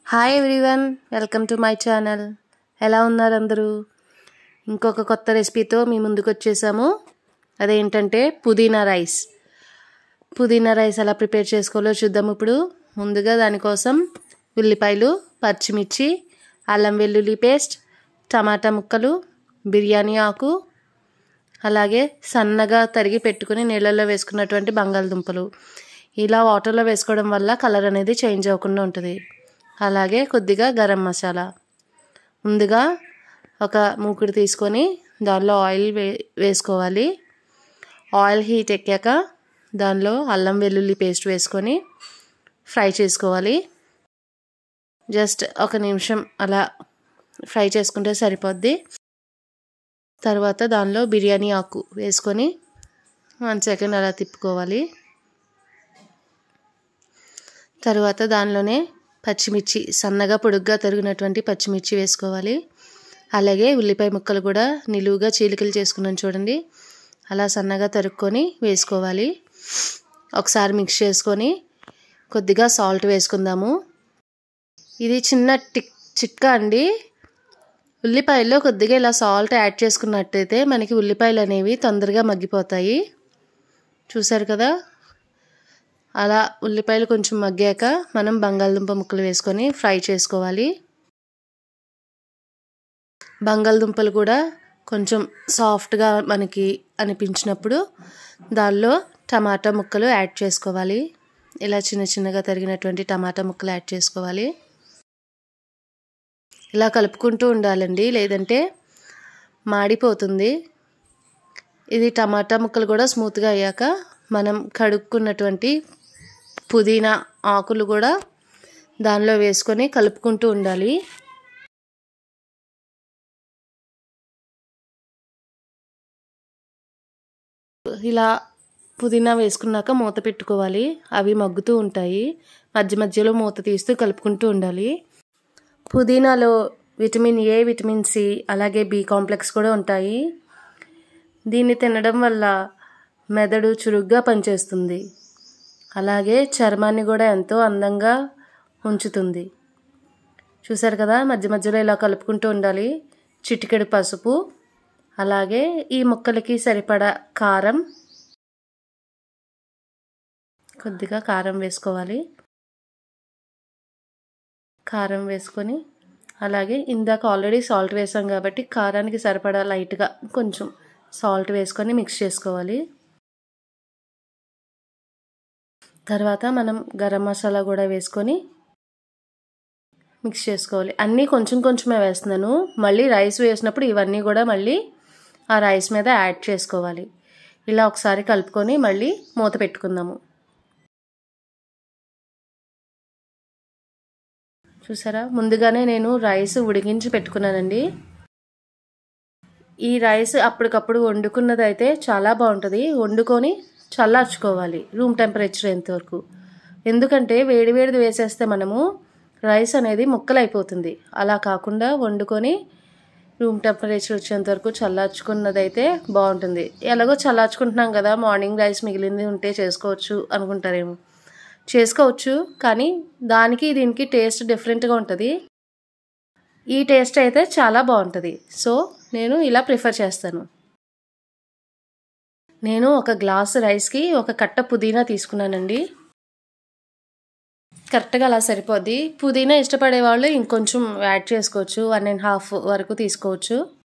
hi everyone welcome to my channel ఎలా ఉన్నారు అందరూ ఇంకొక కొత్త రెసిపీతో మీ ముందుకు వచ్చేసాము అదేంటంటే పుదీనా రైస్ పుదీనా రైస్ ఎలా ప్రిపేర్ చేసుకోవాలో చూద్దాం ఇప్పుడు ముందుగా దానికోసం ఉల్లిపాయలు పచ్చిమిర్చి అల్లం వెల్లుల్లి పేస్ట్ టమాటా ముక్కలు బిర్యానీ ఆకు అలాగే సన్నగా తరిగి పెట్టుకుని నీళ్ళల్లో వేసుకున్నటువంటి బంగాళదుంపలు ఇలా వాటర్లో వేసుకోవడం వల్ల కలర్ అనేది చేంజ్ అవ్వకుండా ఉంటుంది అలాగే కొద్దిగా గరం మసాలా ముందుగా ఒక మూకుడు తీసుకొని దానిలో ఆయిల్ వే వేసుకోవాలి ఆయిల్ హీట్ ఎక్కాక దానిలో అల్లం వెల్లుల్లి పేస్ట్ వేసుకొని ఫ్రై చేసుకోవాలి జస్ట్ ఒక నిమిషం అలా ఫ్రై చేసుకుంటే సరిపోద్ది తర్వాత దానిలో బిర్యానీ ఆకు వేసుకొని వన్ సెకండ్ అలా తిప్పుకోవాలి తర్వాత దానిలోనే పచ్చిమిర్చి సన్నగా పొడుగ్గా తరిగినటువంటి పచ్చిమిర్చి వేసుకోవాలి అలాగే ఉల్లిపాయ ముక్కలు కూడా నిలువుగా చీలికలు చేసుకున్నాను చూడండి అలా సన్నగా తరుక్కొని వేసుకోవాలి ఒకసారి మిక్స్ చేసుకొని కొద్దిగా సాల్ట్ వేసుకుందాము ఇది చిన్న టిక్ చిట్కా అండి ఉల్లిపాయల్లో కొద్దిగా ఇలా సాల్ట్ యాడ్ చేసుకున్నట్టయితే మనకి ఉల్లిపాయలు అనేవి తొందరగా మగ్గిపోతాయి చూసారు కదా అలా ఉల్లిపాయలు కొంచెం మగ్గాక మనం బంగాళదుంప ముక్కలు వేసుకొని ఫ్రై చేసుకోవాలి బంగాళదుంపలు కూడా కొంచెం సాఫ్ట్గా మనకి అనిపించినప్పుడు దానిలో టమాటా ముక్కలు యాడ్ చేసుకోవాలి ఇలా చిన్న చిన్నగా తరిగినటువంటి టమాటా ముక్కలు యాడ్ చేసుకోవాలి ఇలా కలుపుకుంటూ ఉండాలండి లేదంటే మాడిపోతుంది ఇది టమాటా ముక్కలు కూడా స్మూత్గా అయ్యాక మనం కడుక్కున్నటువంటి పుదీనా ఆకులు కూడా దానిలో వేసుకొని కలుపుకుంటూ ఉండాలి ఇలా పుదీనా వేసుకున్నాక మూత పెట్టుకోవాలి అవి మగ్గుతూ ఉంటాయి మధ్య మధ్యలో మూత తీస్తూ కలుపుకుంటూ ఉండాలి పుదీనాలో విటమిన్ ఏ విటమిన్ సి అలాగే బి కాంప్లెక్స్ కూడా ఉంటాయి దీన్ని తినడం వల్ల మెదడు చురుగ్గా పనిచేస్తుంది అలాగే చర్మాన్ని కూడా ఎంతో అందంగా ఉంచుతుంది చూసారు కదా మధ్య మధ్యలో ఇలా కలుపుకుంటూ ఉండాలి చిటికెడు పసుపు అలాగే ఈ ముక్కలకి సరిపడా కారం కొద్దిగా కారం వేసుకోవాలి కారం వేసుకొని అలాగే ఇందాక ఆల్రెడీ సాల్ట్ వేసాం కాబట్టి కారానికి సరిపడా లైట్గా కొంచెం సాల్ట్ వేసుకొని మిక్స్ చేసుకోవాలి తర్వాత మనం గరం మసాలా కూడా వేసుకొని మిక్స్ చేసుకోవాలి అన్నీ కొంచెం కొంచెమే వేస్తున్నాను మళ్ళీ రైస్ వేసినప్పుడు ఇవన్నీ కూడా మళ్ళీ ఆ రైస్ మీద యాడ్ చేసుకోవాలి ఇలా ఒకసారి కలుపుకొని మళ్ళీ మూత పెట్టుకుందాము చూసారా ముందుగానే నేను రైస్ ఉడికించి పెట్టుకున్నానండి ఈ రైస్ అప్పటికప్పుడు వండుకున్నది అయితే చాలా బాగుంటుంది వండుకొని చల్లార్చుకోవాలి రూమ్ టెంపరేచర్ ఎంతవరకు ఎందుకంటే వేడి వేడిది వేసేస్తే మనము రైస్ అనేది ముక్కలైపోతుంది అలా కాకుండా వండుకొని రూమ్ టెంపరేచర్ వచ్చేంత వరకు చల్లార్చుకున్నదైతే బాగుంటుంది ఎలాగో చల్లార్చుకుంటున్నాం కదా మార్నింగ్ రైస్ మిగిలింది ఉంటే చేసుకోవచ్చు అనుకుంటారేమో చేసుకోవచ్చు కానీ దానికి దీనికి టేస్ట్ డిఫరెంట్గా ఉంటుంది ఈ టేస్ట్ అయితే చాలా బాగుంటుంది సో నేను ఇలా ప్రిఫర్ చేస్తాను నేను ఒక గ్లాస్ రైస్కి ఒక కట్ట పుదీనా తీసుకున్నానండి కరెక్ట్గా అలా సరిపోద్ది పుదీనా ఇష్టపడే వాళ్ళు ఇంకొంచెం యాడ్ చేసుకోవచ్చు వన్ అండ్ హాఫ్ వరకు తీసుకోవచ్చు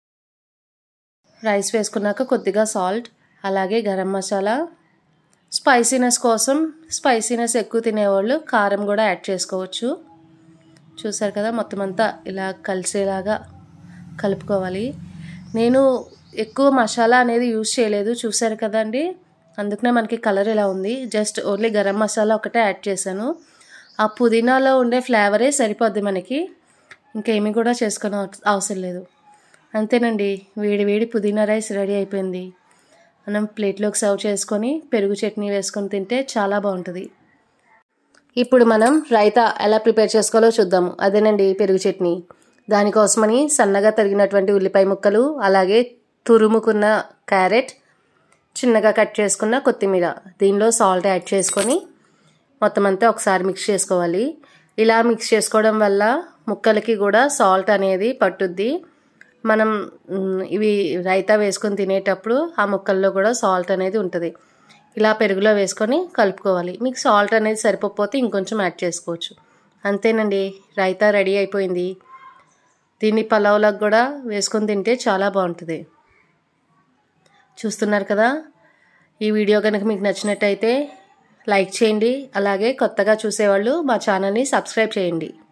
రైస్ వేసుకున్నాక కొద్దిగా సాల్ట్ అలాగే గరం మసాలా స్పైసీనెస్ కోసం స్పైసీనెస్ ఎక్కువ తినేవాళ్ళు కారం కూడా యాడ్ చేసుకోవచ్చు చూసారు కదా మొత్తం అంతా ఇలా కలిసేలాగా కలుపుకోవాలి నేను ఎక్కువ మసాలా అనేది యూజ్ చేయలేదు చూసారు కదండి అందుకనే మనకి కలర్ ఇలా ఉంది జస్ట్ ఓన్లీ గరం మసాలా ఒకటే యాడ్ చేశాను ఆ పుదీనాలో ఉండే ఫ్లేవరే సరిపోద్ది మనకి ఇంకేమీ కూడా చేసుకుని అవసరం లేదు అంతేనండి వేడి వేడి పుదీనా రైస్ రెడీ అయిపోయింది మనం ప్లేట్లోకి సర్వ్ చేసుకొని పెరుగు చట్నీ వేసుకొని తింటే చాలా బాగుంటుంది ఇప్పుడు మనం రైతా ఎలా ప్రిపేర్ చేసుకోవాలో చూద్దాము అదేనండి పెరుగు చట్నీ దానికోసమని సన్నగా తరిగినటువంటి ఉల్లిపాయ ముక్కలు అలాగే తురుముకున్న క్యారెట్ చిన్నగా కట్ చేసుకున్న కొత్తిమీర దీనిలో సాల్ట్ యాడ్ చేసుకొని మొత్తం అంతా ఒకసారి మిక్స్ చేసుకోవాలి ఇలా మిక్స్ చేసుకోవడం వల్ల ముక్కలకి కూడా సాల్ట్ అనేది పట్టుద్ది మనం మ్, ఇవి రైతా వేసుకొని తినేటప్పుడు ఆ ముక్కల్లో కూడా సాల్ట్ అనేది ఉంటుంది ఇలా పెరుగులో వేసుకొని కలుపుకోవాలి మీకు సాల్ట్ అనేది సరిపోతే ఇంకొంచెం యాడ్ చేసుకోవచ్చు అంతేనండి రైతా రెడీ అయిపోయింది దీన్ని పలావ్లకు కూడా వేసుకొని తింటే చాలా బాగుంటుంది చూస్తున్నారు కదా ఈ వీడియో కనుక మీకు నచ్చినట్టయితే లైక్ చేయండి అలాగే కొత్తగా చూసేవాళ్ళు మా ఛానల్ని సబ్స్క్రైబ్ చేయండి